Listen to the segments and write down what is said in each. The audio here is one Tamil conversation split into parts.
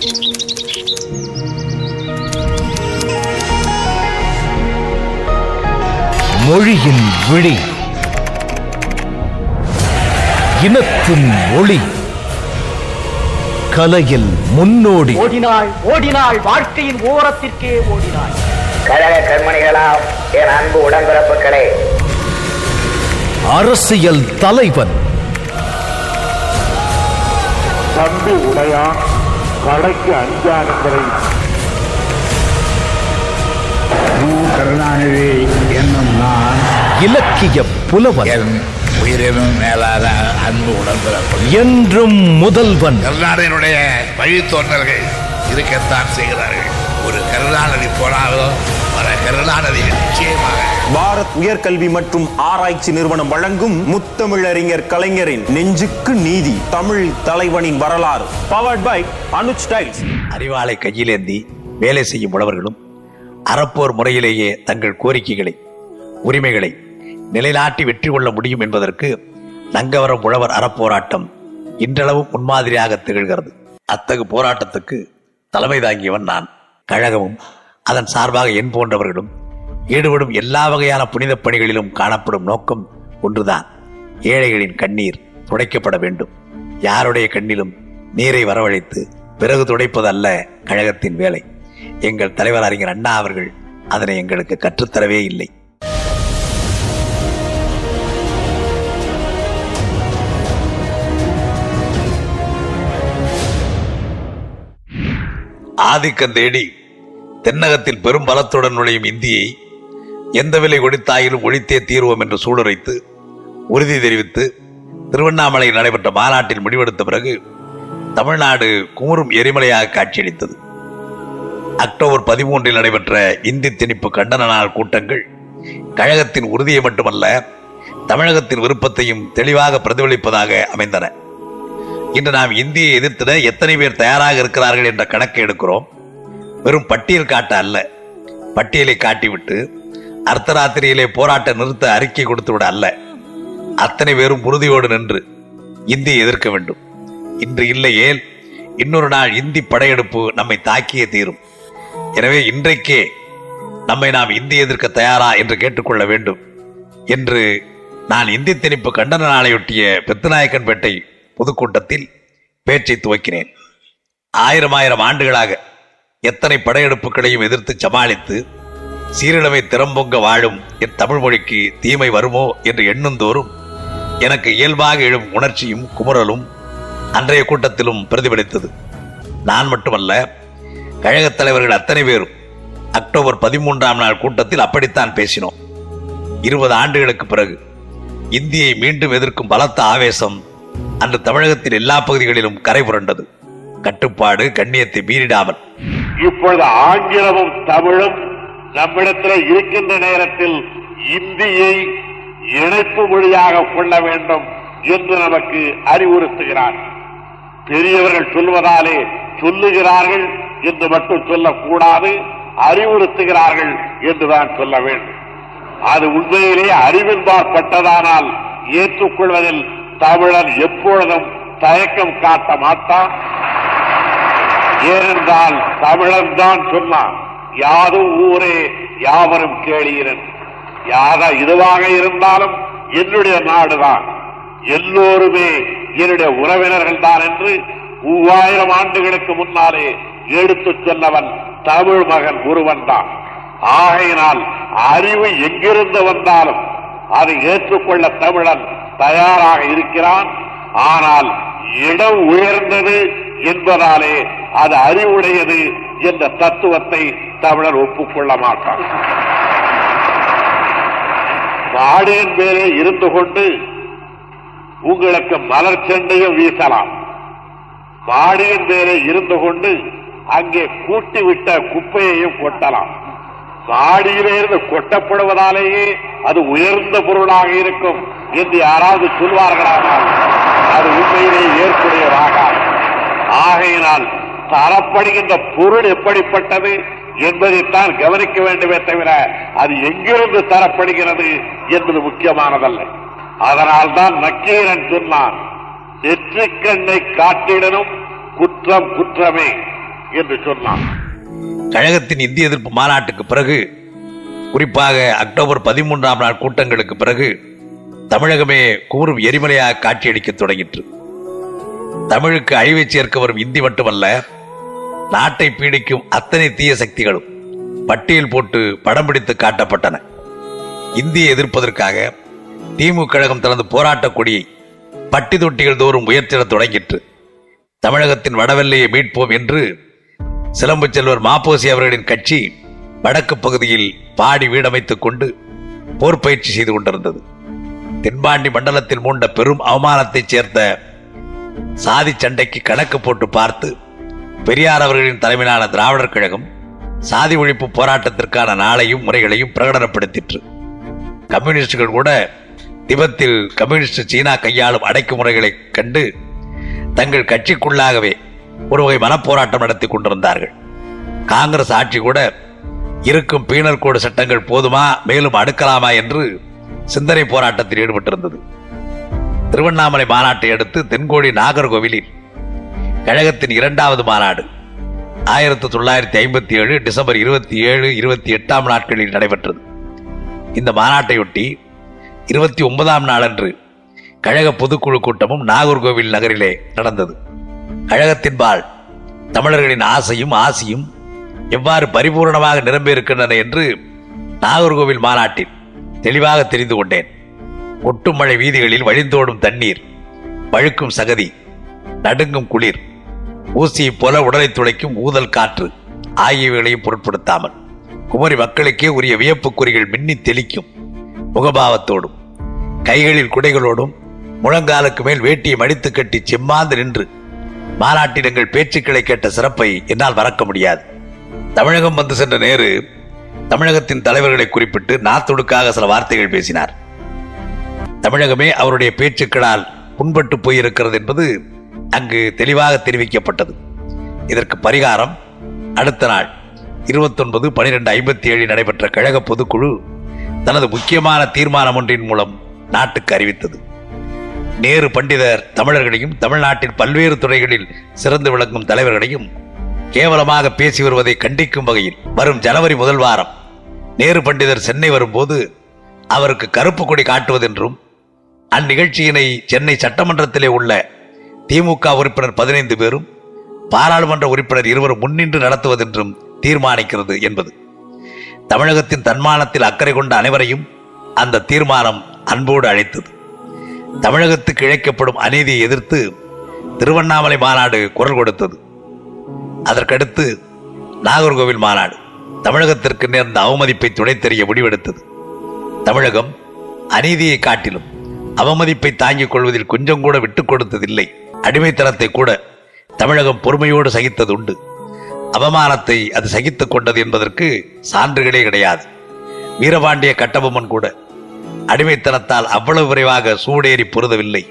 மொழியின் விழி இனத்தின் ஒளி கலையில் முன்னோடி ஓடினாள் ஓடினாள் வாழ்க்கையின் ஓரத்திற்கே ஓடினாள் கழக கண்மணிகளாம் என் அன்பு உடன்பிறப்புகளே அரசியல் தலைவன் தம்பி உடையான் கடைக்கு அஞ்சானங்களை கருணாநிதி என்னும் நான் இலக்கிய புலவன் என் உயிரினும் மேலான அன்பு உடன்பிறப்பு என்றும் முதல்வன் கருணாநிதியினுடைய வழித்தோன்றல்கள் இருக்கத்தான் செய்கிறார்கள் ஒரு கருணாநிதி போனாலும் பல கருணாநிதி நிச்சயமாக பாரத் உயர்கல்வி மற்றும் ஆராய்ச்சி நிறுவனம் வழங்கும் முத்தமிழறிஞர் கலைஞரின் நெஞ்சுக்கு நீதி தமிழ் தலைவனின் வரலாறு பவர்ட் பை அனுஜ் டைல்ஸ் அறிவாளை கையிலேந்தி வேலை செய்யும் உழவர்களும் அறப்போர் முறையிலேயே தங்கள் கோரிக்கைகளை உரிமைகளை நிலைநாட்டி வெற்றி கொள்ள முடியும் என்பதற்கு நங்கவரம் உழவர் அறப்போராட்டம் இன்றளவும் முன்மாதிரியாக திகழ்கிறது அத்தகு போராட்டத்துக்கு தலைமை தாங்கியவன் நான் கழகமும் அதன் சார்பாக என் போன்றவர்களும் ஈடுபடும் எல்லா வகையான புனிதப் பணிகளிலும் காணப்படும் நோக்கம் ஒன்றுதான் ஏழைகளின் கண்ணீர் துடைக்கப்பட வேண்டும் யாருடைய கண்ணிலும் நீரை வரவழைத்து பிறகு துடைப்பது அல்ல கழகத்தின் வேலை எங்கள் தலைவர் அறிஞர் அண்ணா அவர்கள் அதனை எங்களுக்கு கற்றுத்தரவே இல்லை ஆதிக்கம் தேடி தென்னகத்தில் பெரும் பலத்துடன் நுழையும் இந்தியை எந்த விலை கொடுத்தாயிலும் ஒழித்தே தீர்வோம் என்று சூளுரைத்து உறுதி தெரிவித்து திருவண்ணாமலையில் நடைபெற்ற மாநாட்டில் முடிவெடுத்த பிறகு தமிழ்நாடு குமுறும் எரிமலையாக காட்சியளித்தது அக்டோபர் பதிமூன்றில் நடைபெற்ற இந்தி திணிப்பு கண்டன நாள் கூட்டங்கள் கழகத்தின் உறுதியை மட்டுமல்ல தமிழகத்தின் விருப்பத்தையும் தெளிவாக பிரதிபலிப்பதாக அமைந்தன இன்று நாம் இந்தியை எதிர்த்திட எத்தனை பேர் தயாராக இருக்கிறார்கள் என்ற கணக்கை எடுக்கிறோம் வெறும் பட்டியல் காட்ட அல்ல பட்டியலை காட்டிவிட்டு அர்த்தராத்திரியிலே போராட்ட நிறுத்த அறிக்கை கொடுத்து விட அல்ல அத்தனை பேரும் உறுதியோடு நின்று இந்தியை எதிர்க்க வேண்டும் இன்று இல்லையேல் இன்னொரு நாள் இந்தி படையெடுப்பு நம்மை தாக்கியே தீரும் எனவே இன்றைக்கே நம்மை நாம் இந்தி எதிர்க்க தயாரா என்று கேட்டுக்கொள்ள வேண்டும் என்று நான் இந்தி திணிப்பு கண்டன நாளையொட்டிய பெத்துநாயக்கன்பேட்டை பொதுக்கூட்டத்தில் பேச்சை துவக்கினேன் ஆயிரம் ஆயிரம் ஆண்டுகளாக எத்தனை படையெடுப்புகளையும் எதிர்த்து சமாளித்து சீரிழமை திறம்பொங்க வாழும் என் தமிழ் மொழிக்கு தீமை வருமோ என்று எண்ணுந்தோறும் எனக்கு இயல்பாக எழும் உணர்ச்சியும் குமுறலும் அன்றைய கூட்டத்திலும் பிரதிபலித்தது நான் மட்டுமல்ல கழகத் தலைவர்கள் அத்தனை பேரும் அக்டோபர் பதிமூன்றாம் நாள் கூட்டத்தில் அப்படித்தான் பேசினோம் இருபது ஆண்டுகளுக்கு பிறகு இந்தியை மீண்டும் எதிர்க்கும் பலத்த ஆவேசம் அன்று தமிழகத்தின் எல்லா பகுதிகளிலும் கரை புரண்டது கட்டுப்பாடு கண்ணியத்தை மீறிடாமல் இப்பொழுது ஆங்கிலமும் தமிழும் நம்மிடத்தில் இருக்கின்ற நேரத்தில் இந்தியை இணைப்பு மொழியாக கொள்ள வேண்டும் என்று நமக்கு அறிவுறுத்துகிறார் பெரியவர்கள் சொல்வதாலே சொல்லுகிறார்கள் என்று மட்டும் சொல்லக்கூடாது அறிவுறுத்துகிறார்கள் என்றுதான் சொல்ல வேண்டும் அது உண்மையிலே அறிவின்பாற்பட்டதானால் ஏற்றுக்கொள்வதில் தமிழன் எப்பொழுதும் தயக்கம் காட்ட மாட்டான் ஏனென்றால் தமிழன் தான் சொன்னான் யாதும் ஊரே யாவரும் கேளீரன் யாத இதுவாக இருந்தாலும் என்னுடைய நாடுதான் எல்லோருமே என்னுடைய உறவினர்கள் தான் என்று மூவாயிரம் ஆண்டுகளுக்கு முன்னாலே எடுத்துச் சொன்னவன் தமிழ் மகன் ஒருவன் தான் ஆகையினால் அறிவு எங்கிருந்து வந்தாலும் அதை ஏற்றுக்கொள்ள தமிழன் தயாராக இருக்கிறான் ஆனால் இடம் உயர்ந்தது என்பதாலே அது அறிவுடையது என்ற தத்துவத்தை தமிழர் ஒப்புக்கொள்ள மாட்டான் மாடியின் மேலே இருந்து கொண்டு உங்களுக்கு மலர் செண்டையும் வீசலாம் மாடியின் மேலே இருந்து கொண்டு அங்கே கூட்டி விட்ட குப்பையையும் கொட்டலாம் மாடியிலே இருந்து கொட்டப்படுவதாலேயே அது உயர்ந்த பொருளாக இருக்கும் என்று யாராவது சொல்வார்களானால் அது உண்மையிலே ஏற்புடையதாகாது ஆகையினால் தரப்படுகின்ற பொருள் எப்படிப்பட்டது என்பதைத்தான் கவனிக்க வேண்டுமே தவிர அது எங்கிருந்து தரப்படுகிறது என்பது முக்கியமானதல்ல அதனால்தான் நக்கீரன் சொன்னான் நெற்றிக்கண்ணை காட்டிடனும் குற்றம் குற்றமே என்று சொன்னான் கழகத்தின் இந்திய எதிர்ப்பு மாநாட்டுக்கு பிறகு குறிப்பாக அக்டோபர் பதிமூன்றாம் நாள் கூட்டங்களுக்கு பிறகு தமிழகமே கூறும் எரிமலையாக காட்சியளிக்க தொடங்கிற்று தமிழுக்கு அழிவை சேர்க்க வரும் இந்தி மட்டுமல்ல நாட்டை பீடிக்கும் அத்தனை தீய சக்திகளும் பட்டியல் போட்டு படம் பிடித்து காட்டப்பட்டன இந்தியை எதிர்ப்பதற்காக திமுக கழகம் தனது போராட்டக் கொடியை பட்டி தொட்டிகள் தோறும் உயர்த்திடத் தொடங்கிற்று தமிழகத்தின் வடவெல்லையை மீட்போம் என்று சிலம்பு செல்வர் மாப்போசி அவர்களின் கட்சி வடக்கு பகுதியில் பாடி வீடமைத்துக் கொண்டு போர் பயிற்சி செய்து கொண்டிருந்தது தென்பாண்டி மண்டலத்தில் மூண்ட பெரும் அவமானத்தைச் சேர்த்த சாதி சண்டைக்கு கணக்கு போட்டு பார்த்து பெரியார் அவர்களின் தலைமையிலான திராவிடர் கழகம் சாதி ஒழிப்பு போராட்டத்திற்கான நாளையும் முறைகளையும் பிரகடனப்படுத்திற்று கம்யூனிஸ்டுகள் கூட திபெத்தில் கம்யூனிஸ்ட் சீனா கையாளும் அடக்குமுறைகளைக் கண்டு தங்கள் கட்சிக்குள்ளாகவே ஒரு வகை மனப்போராட்டம் நடத்தி கொண்டிருந்தார்கள் காங்கிரஸ் ஆட்சி கூட இருக்கும் பீனல் கோடு சட்டங்கள் போதுமா மேலும் அடுக்கலாமா என்று சிந்தனை போராட்டத்தில் ஈடுபட்டிருந்தது திருவண்ணாமலை மாநாட்டை அடுத்து தென்கோடி நாகர்கோவிலில் கழகத்தின் இரண்டாவது மாநாடு ஆயிரத்தி தொள்ளாயிரத்தி ஐம்பத்தி ஏழு டிசம்பர் இருபத்தி ஏழு இருபத்தி எட்டாம் நாட்களில் நடைபெற்றது இந்த மாநாட்டையொட்டி இருபத்தி ஒன்பதாம் நாளன்று கழக பொதுக்குழு கூட்டமும் நாகர்கோவில் நகரிலே நடந்தது கழகத்தின்பால் தமிழர்களின் ஆசையும் ஆசியும் எவ்வாறு பரிபூரணமாக நிரம்பியிருக்கின்றன என்று நாகர்கோவில் மாநாட்டில் தெளிவாக தெரிந்து கொண்டேன் ஒட்டும் மழை வீதிகளில் வழிந்தோடும் தண்ணீர் வழுக்கும் சகதி நடுங்கும் குளிர் ஊசியைப் போல உடலை துளைக்கும் ஊதல் காற்று ஆகியவைகளையும் பொருட்படுத்தாமல் குமரி மக்களுக்கே உரிய வியப்புக்குறிகள் மின்னி தெளிக்கும் முகபாவத்தோடும் கைகளில் குடைகளோடும் முழங்காலுக்கு மேல் வேட்டியை மடித்து கட்டி செம்மாந்து நின்று மாநாட்டில் எங்கள் பேச்சுக்களை கேட்ட சிறப்பை என்னால் மறக்க முடியாது தமிழகம் வந்து சென்ற நேரு தமிழகத்தின் தலைவர்களை குறிப்பிட்டு நாத்துடுக்காக சில வார்த்தைகள் பேசினார் தமிழகமே அவருடைய பேச்சுக்களால் புண்பட்டு போயிருக்கிறது என்பது அங்கு தெளிவாக தெரிவிக்கப்பட்டது இதற்கு பரிகாரம் அடுத்த நாள் இருபத்தொன்பது பனிரெண்டு ஐம்பத்தி ஏழில் நடைபெற்ற கழக பொதுக்குழு தனது முக்கியமான தீர்மானம் ஒன்றின் மூலம் நாட்டுக்கு அறிவித்தது நேரு பண்டிதர் தமிழர்களையும் தமிழ்நாட்டின் பல்வேறு துறைகளில் சிறந்து விளங்கும் தலைவர்களையும் கேவலமாக பேசி வருவதை கண்டிக்கும் வகையில் வரும் ஜனவரி முதல் வாரம் நேரு பண்டிதர் சென்னை வரும்போது அவருக்கு கருப்பு கொடி காட்டுவதென்றும் அந்நிகழ்ச்சியினை சென்னை சட்டமன்றத்திலே உள்ள திமுக உறுப்பினர் பதினைந்து பேரும் பாராளுமன்ற உறுப்பினர் இருவரும் முன்னின்று நடத்துவதென்றும் தீர்மானிக்கிறது என்பது தமிழகத்தின் தன்மானத்தில் அக்கறை கொண்ட அனைவரையும் அந்த தீர்மானம் அன்போடு அழைத்தது தமிழகத்துக்கு இழைக்கப்படும் அநீதியை எதிர்த்து திருவண்ணாமலை மாநாடு குரல் கொடுத்தது அதற்கடுத்து நாகர்கோவில் மாநாடு தமிழகத்திற்கு நேர்ந்த அவமதிப்பை துடைத்தெறிய முடிவெடுத்தது தமிழகம் அநீதியை காட்டிலும் அவமதிப்பை தாங்கிக் கொள்வதில் கொஞ்சம் கூட விட்டுக் கொடுத்ததில்லை அடிமைத்தனத்தை கூட தமிழகம் பொறுமையோடு சகித்தது உண்டு அவமானத்தை அது சகித்துக் கொண்டது என்பதற்கு சான்றுகளே கிடையாது வீரபாண்டிய கட்டபொம்மன் கூட அடிமைத்தனத்தால் அவ்வளவு விரைவாக சூடேறி பொருதவில்லை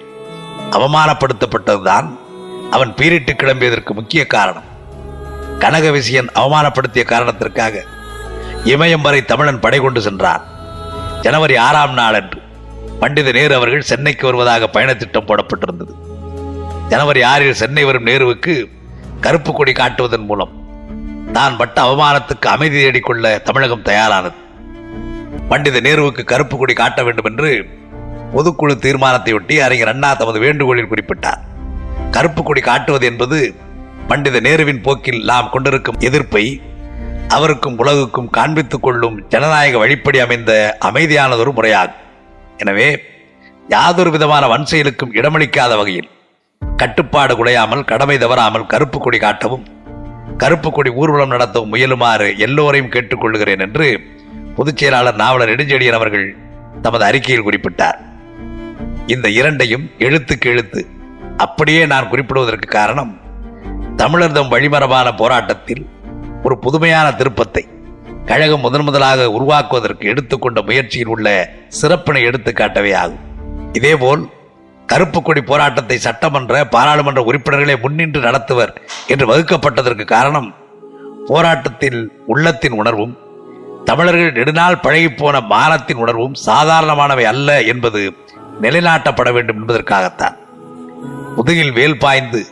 அவமானப்படுத்தப்பட்டதுதான் அவன் பீரிட்டு கிளம்பியதற்கு முக்கிய காரணம் கனக விசயன் அவமானப்படுத்திய காரணத்திற்காக இமயம் வரை தமிழன் படை கொண்டு சென்றான் ஜனவரி ஆறாம் நாளன்று பண்டித நேரு அவர்கள் சென்னைக்கு வருவதாக பயணத்திட்டம் போடப்பட்டிருந்தது ஜனவரி ஆறில் சென்னை வரும் நேருவுக்கு கருப்பு கொடி காட்டுவதன் மூலம் தான் பட்ட அவமானத்துக்கு அமைதி தேடிக்கொள்ள தமிழகம் தயாரானது பண்டித நேருவுக்கு கருப்பு கொடி காட்ட வேண்டும் என்று பொதுக்குழு தீர்மானத்தையொட்டி அறிஞர் அண்ணா தமது வேண்டுகோளில் குறிப்பிட்டார் கருப்பு கொடி காட்டுவது என்பது பண்டித நேருவின் போக்கில் நாம் கொண்டிருக்கும் எதிர்ப்பை அவருக்கும் உலகுக்கும் காண்பித்துக் கொள்ளும் ஜனநாயக வழிப்படி அமைந்த அமைதியானதொரு முறையாகும் எனவே யாதொரு விதமான வன் செயலுக்கும் இடமளிக்காத வகையில் கட்டுப்பாடு குலையாமல் கடமை தவறாமல் கருப்பு கொடி காட்டவும் கருப்பு கொடி ஊர்வலம் நடத்தவும் முயலுமாறு எல்லோரையும் கேட்டுக்கொள்கிறேன் என்று பொதுச் செயலாளர் நாவலர் நெடுஞ்செழியன் அவர்கள் தமது அறிக்கையில் குறிப்பிட்டார் இந்த இரண்டையும் எழுத்துக்கு எழுத்து அப்படியே நான் குறிப்பிடுவதற்கு காரணம் தமிழர்தம் வழிமரபான போராட்டத்தில் ஒரு புதுமையான திருப்பத்தை கழகம் முதன் முதலாக உருவாக்குவதற்கு எடுத்துக்கொண்ட முயற்சியில் உள்ள சிறப்பினை எடுத்து காட்டவே ஆகும் இதேபோல் கருப்பு கொடி போராட்டத்தை சட்டமன்ற பாராளுமன்ற உறுப்பினர்களே முன்னின்று நடத்துவர் என்று வகுக்கப்பட்டதற்கு காரணம் போராட்டத்தில் உள்ளத்தின் உணர்வும் தமிழர்கள் நெடுநாள் பழகிப்போன மானத்தின் உணர்வும் சாதாரணமானவை அல்ல என்பது நிலைநாட்டப்பட வேண்டும் என்பதற்காகத்தான் முதுகில் வேல் பாய்ந்து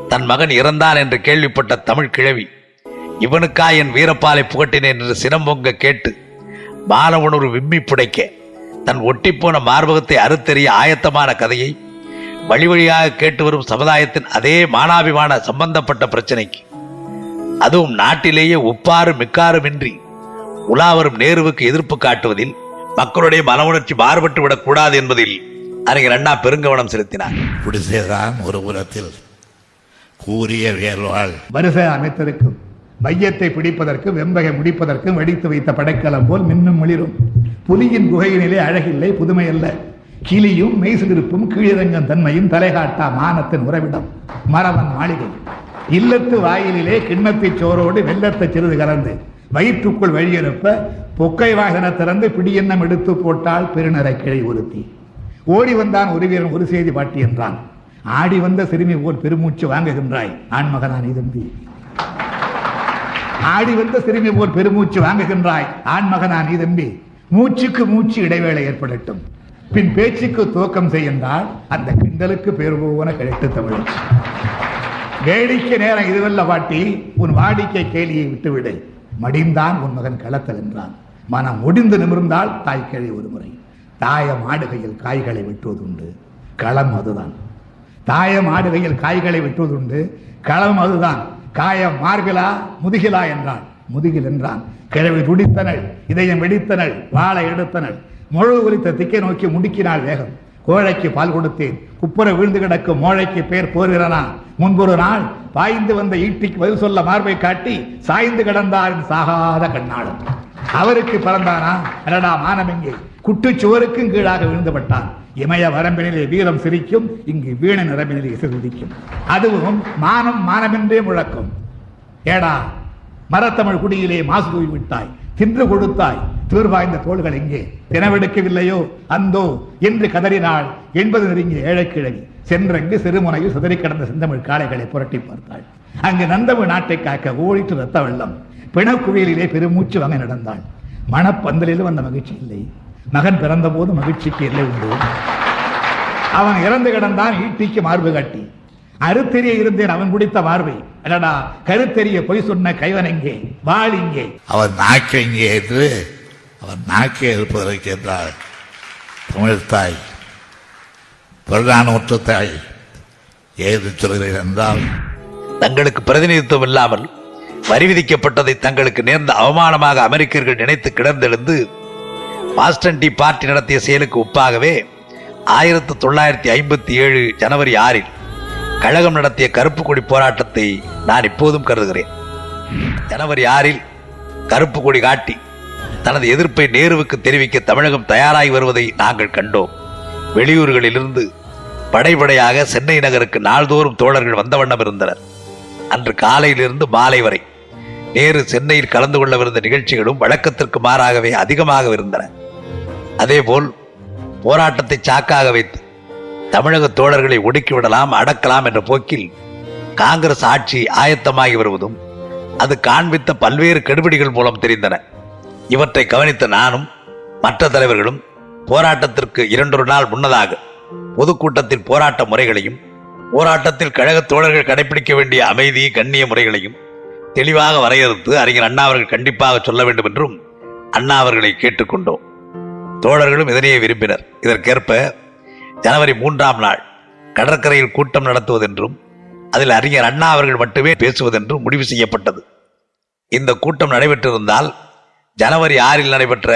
தன் மகன் இறந்தான் என்று கேள்விப்பட்ட தமிழ் கிழவி இவனுக்கா என் வீரப்பாலை புகட்டினேன் என்று சினம்பொங்க கேட்டு மான உணர்வு விம்மி புடைக்க தன் ஒட்டிப்போன மார்பகத்தை அறுத்தெறிய ஆயத்தமான கதையை வழி வழியாக கேட்டு வரும் சமுதாயத்தின் அதே மானாபிமான சம்பந்தப்பட்ட பிரச்சனைக்கு அதுவும் நாட்டிலேயே ஒப்பாறு மிக்காருமின்றி உலாவரும் நேருவுக்கு எதிர்ப்பு காட்டுவதில் மக்களுடைய மன உணர்ச்சி மாறுபட்டு விடக்கூடாது என்பதில் அறிஞர் அண்ணா பெருங்கவனம் செலுத்தினார் குடிசைதான் ஒரு புறத்தில் கூறிய வியல்வாள் வரிசை அமைத்திருக்கும் மையத்தை பிடிப்பதற்கும் வெம்பகை முடிப்பதற்கும் வெடித்து வைத்த படைக்கலம் போல் மின்னும் மிளிரும் புலியின் குகையினிலே அழகில்லை புதுமை அல்ல கிளியும் மெய்சிலிருப்பும் கீழிறங்கும் தன்மையும் தலைகாட்டா மானத்தின் உறவிடம் மரவன் மாளிகை இல்லத்து வாயிலிலே கிண்ணத்தை சோரோடு வெள்ளத்தை சிறிது கலந்து வயிற்றுக்குள் வழியெழுப்ப பொக்கை வாகன திறந்து பிடியெண்ணம் எடுத்து போட்டால் பெருநரை கிளை ஒருத்தி ஓடி வந்தான் ஒரு வீரன் ஒரு செய்தி பாட்டி என்றான் ஆடி வந்த சிறுமி போல் பெருமூச்சு வாங்குகின்றாய் ஆண்மகனான் இதம்பி ஆடி வந்த சிறுமி போல் பெருமூச்சு வாங்குகின்றாய் ஆண்மகனா நீ தம்பி மூச்சுக்கு மூச்சு இடைவேளை ஏற்படட்டும் பின் பேச்சுக்கு துவக்கம் செய்கின்றால் அந்த கிண்டலுக்கு பேர் போவன கிடைத்து தமிழ் வேடிக்கை நேரம் இதுவல்ல பாட்டி உன் வாடிக்கை கேலியை விட்டுவிடு மடிந்தான் உன் மகன் களத்தல் என்றான் மனம் முடிந்து நிமிர்ந்தால் தாய் கேள்வி ஒரு முறை தாயம் ஆடுகையில் காய்களை வெட்டுவதுண்டு களம் அதுதான் தாயம் ஆடுகையில் காய்களை வெட்டுவதுண்டு களம் அதுதான் காயம் மார்பிலா முதுகிலா என்றான் முதுகில் என்றான் கிழவி துடித்தனள் இதயம் வெடித்தனள் வாழை எடுத்தனள் முழு ஒலித்த திக்கை நோக்கி முடுக்கினாள் வேகம் கோழைக்கு பால் கொடுத்தேன் குப்புற விழுந்து கிடக்கும் மோழைக்கு பேர் போர்கிறனா முன்பொரு நாள் பாய்ந்து வந்த ஈட்டிக்கு பதில் சொல்ல மார்பை காட்டி சாய்ந்து கிடந்தாரின் சாகாத கண்ணாளன் அவருக்கு பிறந்தானா அடடா மானம் எங்கே குட்டுச்சுவருக்கும் கீழாக விழுந்துபட்டான் இமய வரம்பினிலே வீரம் சிரிக்கும் இங்கு வீண நிரம்பினிலே இசை துதிக்கும் அதுவும் மானம் மானமென்றே முழக்கும் ஏடா மரத்தமிழ் குடியிலே மாசு தூவி விட்டாய் தின்று கொடுத்தாய் தீர்வாய்ந்த தோள்கள் எங்கே தினவெடுக்கவில்லையோ அந்தோ என்று கதறினாள் என்பது நெருங்கிய ஏழைக்கிழவி சென்றங்கு சிறுமுனையில் சிதறி கிடந்த செந்தமிழ் காளைகளை புரட்டி பார்த்தாள் அங்கு நந்தமிழ் நாட்டை காக்க ஓடிட்டு ரத்த வெள்ளம் பிணக்குவியலிலே பெருமூச்சு வாங்க நடந்தாள் மணப்பந்தலிலும் அந்த மகிழ்ச்சி இல்லை மகன் பிறந்த போது மகிழ்ச்சிக்கு இல்லை உண்டு அவன் இறந்து கிடந்தான் ஈட்டிக்கு மார்பு காட்டி அறுத்தெறிய இருந்தேன் அவன் குடித்த மார்பை அடடா கருத்தெறிய பொய் சொன்ன கைவன் எங்கே வாழ் இங்கே அவன் நாக்கு இங்கே என்று அவன் நாக்கை இருப்பதற்கு என்றால் தமிழ் தாய் புறநானூற்று தாய் ஏது சொல்கிறேன் என்றால் தங்களுக்கு பிரதிநிதித்துவம் இல்லாமல் வரி விதிக்கப்பட்டதை தங்களுக்கு நேர்ந்த அவமானமாக அமெரிக்கர்கள் நினைத்து கிடந்தெழுந்து பாஸ்டன் டி பார்ட்டி நடத்திய செயலுக்கு ஒப்பாகவே ஆயிரத்தி தொள்ளாயிரத்தி ஐம்பத்தி ஏழு ஜனவரி ஆறில் கழகம் நடத்திய கருப்பு கொடி போராட்டத்தை நான் இப்போதும் கருதுகிறேன் ஜனவரி ஆறில் கருப்பு கொடி காட்டி தனது எதிர்ப்பை நேருவுக்கு தெரிவிக்க தமிழகம் தயாராகி வருவதை நாங்கள் கண்டோம் வெளியூர்களிலிருந்து படைபடையாக சென்னை நகருக்கு நாள்தோறும் தோழர்கள் வந்த வண்ணம் இருந்தனர் அன்று காலையிலிருந்து மாலை வரை நேரு சென்னையில் கலந்து கொள்ளவிருந்த நிகழ்ச்சிகளும் வழக்கத்திற்கு மாறாகவே அதிகமாக இருந்தன அதேபோல் போராட்டத்தை சாக்காக வைத்து தமிழக தோழர்களை ஒடுக்கிவிடலாம் அடக்கலாம் என்ற போக்கில் காங்கிரஸ் ஆட்சி ஆயத்தமாகி வருவதும் அது காண்பித்த பல்வேறு கெடுபிடிகள் மூலம் தெரிந்தன இவற்றை கவனித்த நானும் மற்ற தலைவர்களும் போராட்டத்திற்கு இரண்டொரு நாள் முன்னதாக பொதுக்கூட்டத்தில் போராட்ட முறைகளையும் போராட்டத்தில் கழக தோழர்கள் கடைபிடிக்க வேண்டிய அமைதி கண்ணிய முறைகளையும் தெளிவாக வரையறுத்து அறிஞர் அண்ணா அவர்கள் கண்டிப்பாக சொல்ல வேண்டும் என்றும் அண்ணா அவர்களை கேட்டுக்கொண்டோம் தோழர்களும் இதனையே விரும்பினர் இதற்கேற்ப ஜனவரி மூன்றாம் நாள் கடற்கரையில் கூட்டம் நடத்துவதென்றும் அதில் அறிஞர் அண்ணா அவர்கள் மட்டுமே பேசுவதென்றும் முடிவு செய்யப்பட்டது இந்த கூட்டம் நடைபெற்றிருந்தால் ஜனவரி ஆறில் நடைபெற்ற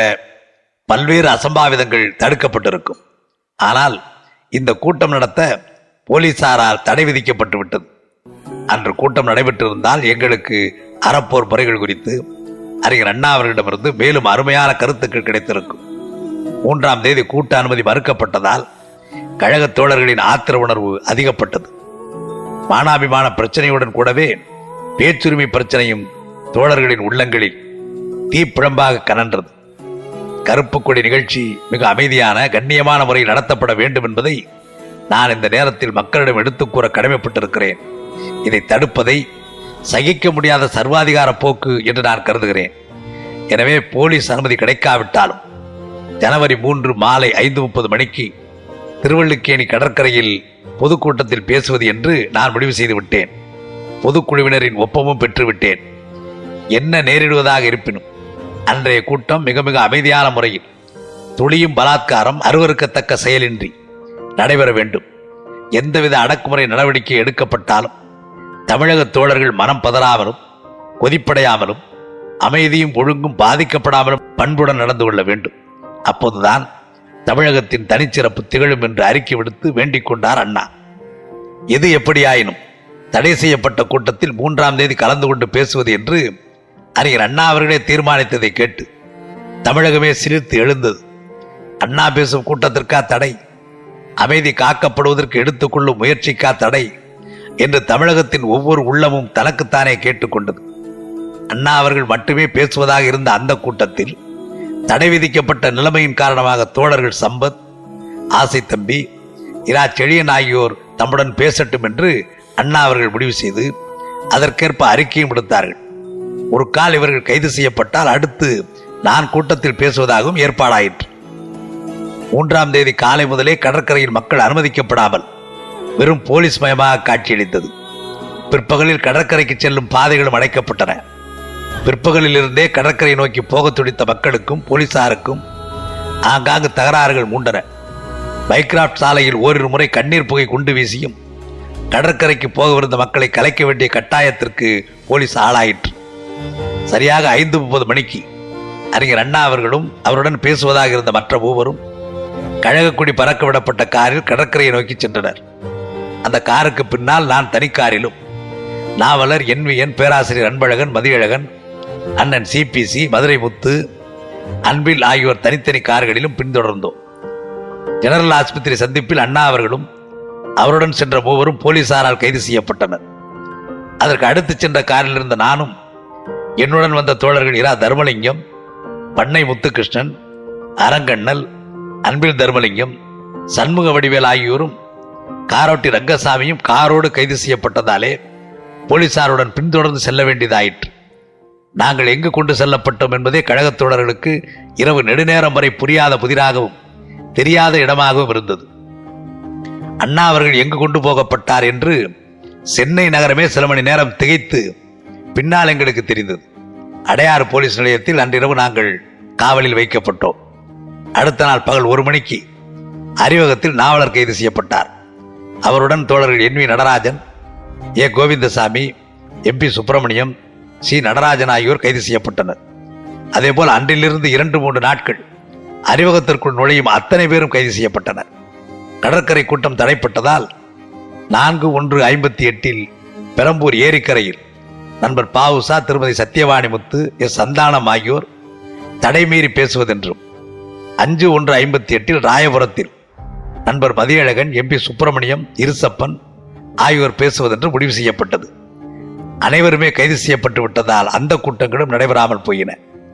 பல்வேறு அசம்பாவிதங்கள் தடுக்கப்பட்டிருக்கும் ஆனால் இந்த கூட்டம் நடத்த போலீசாரால் தடை விதிக்கப்பட்டு விட்டது அன்று கூட்டம் நடைபெற்றிருந்தால் எங்களுக்கு அறப்போர் முறைகள் குறித்து அறிஞர் அண்ணா அவர்களிடமிருந்து மேலும் அருமையான கருத்துக்கள் கிடைத்திருக்கும் மூன்றாம் தேதி கூட்ட அனுமதி மறுக்கப்பட்டதால் கழக தோழர்களின் ஆத்திர உணர்வு அதிகப்பட்டது மானாபிமான பிரச்சனையுடன் கூடவே பேச்சுரிமை பிரச்சனையும் தோழர்களின் உள்ளங்களில் தீப்பிழம்பாக கனன்றது கருப்பு கொடி நிகழ்ச்சி மிக அமைதியான கண்ணியமான முறையில் நடத்தப்பட வேண்டும் என்பதை நான் இந்த நேரத்தில் மக்களிடம் எடுத்துக் கூற கடமைப்பட்டிருக்கிறேன் இதை தடுப்பதை சகிக்க முடியாத சர்வாதிகார போக்கு என்று நான் கருதுகிறேன் எனவே போலீஸ் அனுமதி கிடைக்காவிட்டாலும் ஜனவரி மூன்று மாலை ஐந்து முப்பது மணிக்கு திருவள்ளுக்கேணி கடற்கரையில் பொதுக்கூட்டத்தில் பேசுவது என்று நான் முடிவு செய்து விட்டேன் பொதுக்குழுவினரின் ஒப்பமும் பெற்றுவிட்டேன் என்ன நேரிடுவதாக இருப்பினும் அன்றைய கூட்டம் மிக மிக அமைதியான முறையில் துளியும் பலாத்காரம் அருவருக்கத்தக்க செயலின்றி நடைபெற வேண்டும் எந்தவித அடக்குமுறை நடவடிக்கை எடுக்கப்பட்டாலும் தமிழக தோழர்கள் மனம் பதறாமலும் கொதிப்படையாமலும் அமைதியும் ஒழுங்கும் பாதிக்கப்படாமலும் பண்புடன் நடந்து கொள்ள வேண்டும் அப்போதுதான் தமிழகத்தின் தனிச்சிறப்பு திகழும் என்று அறிக்கை விடுத்து வேண்டிக் கொண்டார் அண்ணா எது எப்படியாயினும் தடை செய்யப்பட்ட கூட்டத்தில் மூன்றாம் தேதி கலந்து கொண்டு பேசுவது என்று அறிஞர் அண்ணா அவர்களே தீர்மானித்ததை கேட்டு தமிழகமே சிரித்து எழுந்தது அண்ணா பேசும் கூட்டத்திற்கா தடை அமைதி காக்கப்படுவதற்கு எடுத்துக்கொள்ளும் முயற்சிக்கா தடை என்று தமிழகத்தின் ஒவ்வொரு உள்ளமும் தனக்குத்தானே கேட்டுக்கொண்டது அண்ணா அவர்கள் மட்டுமே பேசுவதாக இருந்த அந்த கூட்டத்தில் தடை விதிக்கப்பட்ட நிலைமையின் காரணமாக தோழர்கள் சம்பத் ஆசை தம்பி இரா செழியன் ஆகியோர் தம்முடன் பேசட்டும் என்று அண்ணா அவர்கள் முடிவு செய்து அதற்கேற்ப அறிக்கையும் விடுத்தார்கள் ஒரு கால் இவர்கள் கைது செய்யப்பட்டால் அடுத்து நான் கூட்டத்தில் பேசுவதாகவும் ஏற்பாடாயிற்று மூன்றாம் தேதி காலை முதலே கடற்கரையில் மக்கள் அனுமதிக்கப்படாமல் வெறும் போலீஸ் மயமாக காட்சியளித்தது பிற்பகலில் கடற்கரைக்கு செல்லும் பாதைகளும் அடைக்கப்பட்டன பிற்பகலில் இருந்தே கடற்கரை நோக்கி போக துடித்த மக்களுக்கும் போலீசாருக்கும் ஆங்காங்கு தகராறுகள் மூண்டன பைக்ராப்ட் சாலையில் ஓரிரு முறை கண்ணீர் புகை குண்டு வீசியும் கடற்கரைக்கு போகவிருந்த மக்களை கலைக்க வேண்டிய கட்டாயத்திற்கு போலீஸ் ஆளாயிற்று சரியாக ஐந்து முப்பது மணிக்கு அறிஞர் அண்ணா அவர்களும் அவருடன் பேசுவதாக இருந்த மற்ற மூவரும் கழகக்குடி பறக்க விடப்பட்ட காரில் கடற்கரையை நோக்கி சென்றனர் அந்த காருக்கு பின்னால் நான் தனிக்காரிலும் நாவலர் என்விஎன் பேராசிரியர் அன்பழகன் மதியழகன் அண்ணன் சிபிசி மதுரை முத்து அன்பில் ஆகியோர் தனித்தனி கார்களிலும் பின்தொடர்ந்தோம் ஜெனரல் ஆஸ்பத்திரி சந்திப்பில் அண்ணா அவர்களும் அவருடன் சென்ற மூவரும் போலீசாரால் கைது செய்யப்பட்டனர் அதற்கு அடுத்து சென்ற காரில் இருந்த நானும் என்னுடன் வந்த தோழர்கள் இரா தர்மலிங்கம் பண்ணை முத்துகிருஷ்ணன் அரங்கண்ணல் அன்பில் தர்மலிங்கம் சண்முக வடிவேல் ஆகியோரும் காரோட்டி ரங்கசாமியும் காரோடு கைது செய்யப்பட்டதாலே போலீசாருடன் பின்தொடர்ந்து செல்ல வேண்டியதாயிற்று நாங்கள் எங்கு கொண்டு செல்லப்பட்டோம் என்பதே கழகத் தோழர்களுக்கு இரவு நெடுநேரம் வரை புரியாத புதிராகவும் தெரியாத இடமாகவும் இருந்தது அண்ணா அவர்கள் எங்கு கொண்டு போகப்பட்டார் என்று சென்னை நகரமே சில மணி நேரம் திகைத்து பின்னால் எங்களுக்கு தெரிந்தது அடையாறு போலீஸ் நிலையத்தில் அன்றிரவு நாங்கள் காவலில் வைக்கப்பட்டோம் அடுத்த நாள் பகல் ஒரு மணிக்கு அறிவகத்தில் நாவலர் கைது செய்யப்பட்டார் அவருடன் தோழர்கள் N V Natarajan A Govindasamy MP Subramaniam C Natarajan ஆகியோர் கைது செய்யப்பட்டனர் அதேபோல் அன்றிலிருந்து இரண்டு மூன்று நாட்கள் அறிவகத்திற்குள் நுழையும் அத்தனை பேரும் கைது செய்யப்பட்டனர் கடற்கரை கூட்டம் தடைப்பட்டதால் நான்கு ஒன்று ஐம்பத்தி எட்டில் பெரம்பூர் ஏரிக்கரையில் நண்பர் பாவுசா திருமதி சத்யவாணி முத்து எஸ் சந்தானம் ஆகியோர் தடைமீறி பேசுவதென்றும் அஞ்சு ஒன்று ஐம்பத்தி எட்டில் ராயபுரத்தில் நண்பர் மதியழகன் எம்பி சுப்பிரமணியம் இருசப்பன் ஆகியோர் பேசுவதென்று முடிவு செய்யப்பட்டது அனைவருமே கைது செய்யப்பட்டு விட்டதால் அந்த கூட்டங்களும் நடைபெறாமல் போயின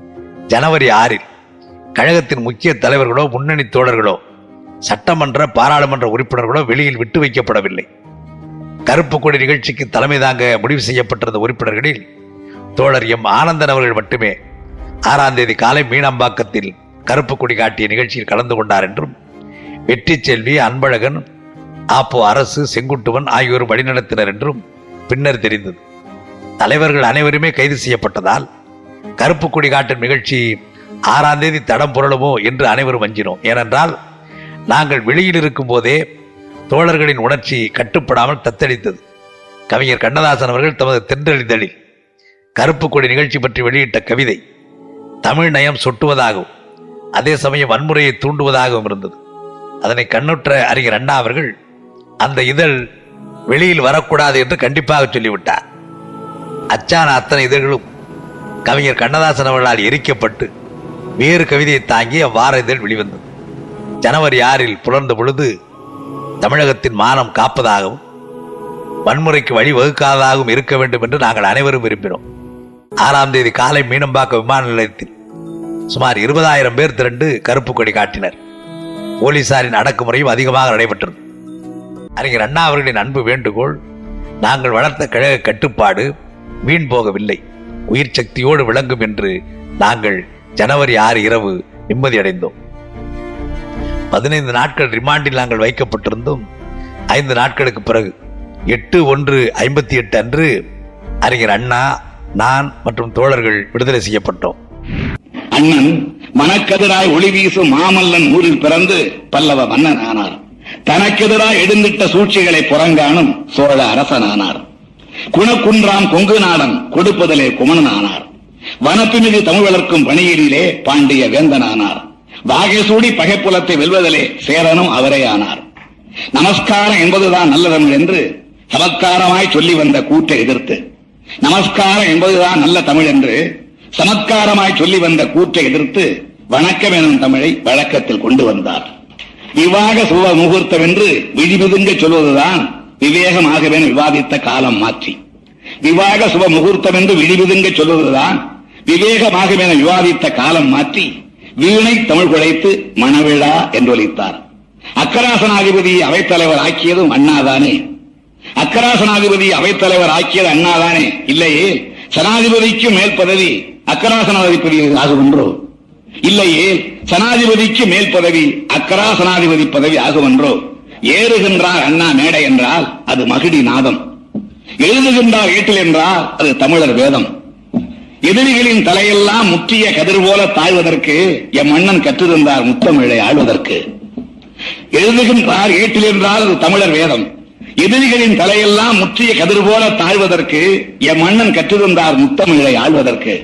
ஜனவரி ஆறில் கழகத்தின் முக்கிய தலைவர்களோ முன்னணி தோழர்களோ சட்டமன்ற பாராளுமன்ற உறுப்பினர்களோ வெளியில் விட்டு வைக்கப்படவில்லை கருப்பு கொடி நிகழ்ச்சிக்கு தலைமை தாங்க முடிவு செய்யப்பட்டிருந்த உறுப்பினர்களில் தோழர் எம் ஆனந்தன் அவர்கள் மட்டுமே ஆறாம் தேதி காலை மீனம்பாக்கத்தில் கருப்பு கொடி காட்டிய நிகழ்ச்சியில் கலந்து கொண்டார் என்றும் வெற்றி செல்வி அன்பழகன் ஆப்போ அரசு செங்குட்டுவன் ஆகியோரும் வழிநடத்தினர் என்றும் பின்னர் தெரிந்தது தலைவர்கள் அனைவருமே கைது செய்யப்பட்டதால் கருப்பு கொடி காட்டும் நிகழ்ச்சி ஆறாம் தேதி தடம் புரளுமோ என்று அனைவரும் வஞ்சினோம் ஏனென்றால் நாங்கள் வெளியில் இருக்கும் போதே தோழர்களின் உணர்ச்சி கட்டுப்படாமல் தத்தளித்தது கவிஞர் கண்ணதாசன் அவர்கள் தமது தென்றெளிதழில் கருப்பு கொடி நிகழ்ச்சி பற்றி வெளியிட்ட கவிதை தமிழ் நயம் சொட்டுவதாகவும் அதே சமயம் வன்முறையை தூண்டுவதாகவும் இருந்தது அதனை கண்ணுற்ற அறிஞர் அண்ணா அவர்கள் அந்த இதழ் வெளியில் வரக்கூடாது என்று கண்டிப்பாக சொல்லிவிட்டார் அச்சான அத்தனை இதழ்களும் கவிஞர் கண்ணதாசன் அவர்களால் எரிக்கப்பட்டு வேறு கவிதையை தாங்கி அவ்வார இதழ் வெளிவந்தது ஜனவரி ஆறில் புலர்ந்த பொழுது தமிழகத்தின் மானம் காப்பதாகவும் வன்முறைக்கு வழி வகுக்காததாகவும் இருக்க வேண்டும் என்று நாங்கள் அனைவரும் விரும்பினோம் ஆறாம் தேதி காலை மீனம்பாக்கம் விமான நிலையத்தில் சுமார் இருபதாயிரம் பேர் திரண்டு கருப்பு கொடி காட்டினர் போலீசாரின் அடக்குமுறையும் அதிகமாக நடைபெற்றது அறிஞர் அண்ணா அவர்களின் அன்பு வேண்டுகோள் நாங்கள் வளர்த்த கழக கட்டுப்பாடு வீண் போகவில்லை உயிர் சக்தியோடு விளங்கும் என்று நாங்கள் ஜனவரி ஆறு இரவு நிம்மதியடைந்தோம் பதினைந்து நாட்கள் ரிமாண்டில் நாங்கள் வைக்கப்பட்டிருந்தும் ஐந்து நாட்களுக்கு பிறகு எட்டு ஒன்று ஐம்பத்தி எட்டு அன்று அறிஞர் அண்ணா நான் மற்றும் தோழர்கள் விடுதலை செய்யப்பட்டோம் அண்ணன் மனக்கதிராய் ஒளி வீசும் மாமல்லன் ஊரில் பிறந்து பல்லவ மன்னன் ஆனார் தனக்கெதிராய் எழுந்திட்ட சூழ்ச்சிகளை புறங்காணும் சோழ அரசனானார் குணக்குன்றாம் கொங்கு நாடன் கொடுப்பதிலே குமணன் ஆனார் வனப்புமிகு தமிழ் வளர்க்கும் பணியிலே பாண்டிய வேந்தனானார் வாகைசூடி பகைப்புலத்தை வெல்வதிலே சேரனும் அவரே ஆனார் நமஸ்காரம் என்பதுதான் நல்ல தமிழ் என்று சமத்காரமாய் சொல்லி வந்த கூற்றை எதிர்த்து நமஸ்காரம் என்பதுதான் நல்ல தமிழ் என்று சமத்காரமாய் சொல்லி வந்த கூற்றை எதிர்த்து வணக்கம் எனும் தமிழை வழக்கத்தில் கொண்டு வந்தார் விவாக சுப முகூர்த்தம் என்று விழிவிதுங்க சொல்வதுதான் விவேகமாகவென விவாதித்த காலம் மாற்றி விவாக சுப முகூர்த்தம் என்று விழிவிதுங்க சொல்வதுதான் விவேகமாகவென விவாதித்த காலம் மாற்றி வீணை தமிழ் குழைத்து மணவிழா என்றொலித்தார் அக்கராசனாதிபதி அவைத்தலைவர் ஆக்கியதும் அண்ணாதானே அக்கராசனாதிபதி அவைத்தலைவர் ஆக்கியது அண்ணாதானே இல்லையே சனாதிபதிக்கு மேல் பதவி அக்கராசனாதிபதி ஆகுமென்றோ இல்லையே சனாதிபதிக்கு மேல் பதவி அக்கராசனாதிபதி பதவி ஆகுமென்றோ ஏறுகின்றார் அண்ணா மேடை என்றால் அது மகிடி நாதம் எழுதுகின்றார் ஏட்டில் என்றால் அது தமிழர் வேதம் எதிரிகளின் தலையெல்லாம் முற்றிய கதிர் போல தாழ்வதற்கு எம் மன்னன் கற்றிருந்தார் முத்தமிழை ஆழ்வதற்கு எழுதுகின்றார் ஏட்டில் என்றால் அது தமிழர் வேதம் எதிரிகளின் தலையெல்லாம் முற்றிய கதிர் போல தாழ்வதற்கு எம் மன்னன் கற்றிருந்தார் முத்தமிழை ஆழ்வதற்கு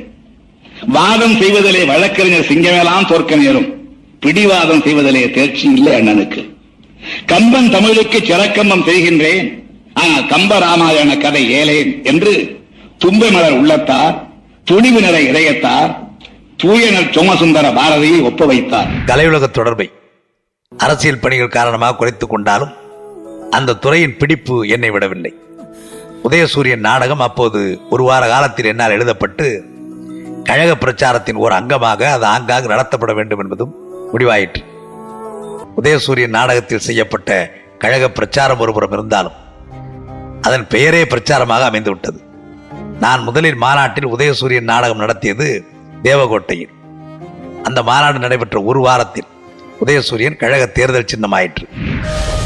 வாதம் செய்வதிலே வழக்கறிஞர் சிங்கமெல்லாம் தோற்க நேரும் பிடிவாதம் செய்வதிலே தேர்ச்சி இல்லை அண்ணனுக்கு கம்பன் தமிழுக்கு சிறக்கம்பம் செய்கின்றேன் ஆனால் கம்ப ராமாயண கதை ஏலேன் என்று தும்பை மலர் உள்ளத்தார் துணிவினரை இதயத்தார் தூயனர் சோமசுந்தர பாரதியை ஒப்ப வைத்தார் கலையுலக தொடர்பை அரசியல் பணிகள் காரணமாக குறைத்துக் கொண்டாலும் அந்த துறையின் பிடிப்பு என்னை விடவில்லை உதயசூரியன் நாடகம் அப்போது ஒரு வார காலத்தில் என்னால் எழுதப்பட்டு கழக பிரச்சாரத்தின் ஒரு அங்கமாக அது ஆங்காங்கு நடத்தப்பட வேண்டும் என்பதும் முடிவாயிற்று உதயசூரியன் நாடகத்தில் செய்யப்பட்ட கழக பிரச்சாரம் ஒருபுறம் இருந்தாலும் அதன் பெயரே பிரச்சாரமாக அமைந்துவிட்டது நான் முதலில் மாநாட்டில் உதயசூரியன் நாடகம் நடத்தியது தேவகோட்டையில் அந்த மாநாடு நடைபெற்ற ஒரு வாரத்தில் உதயசூரியன் கழக தேர்தல் சின்னமாயிற்று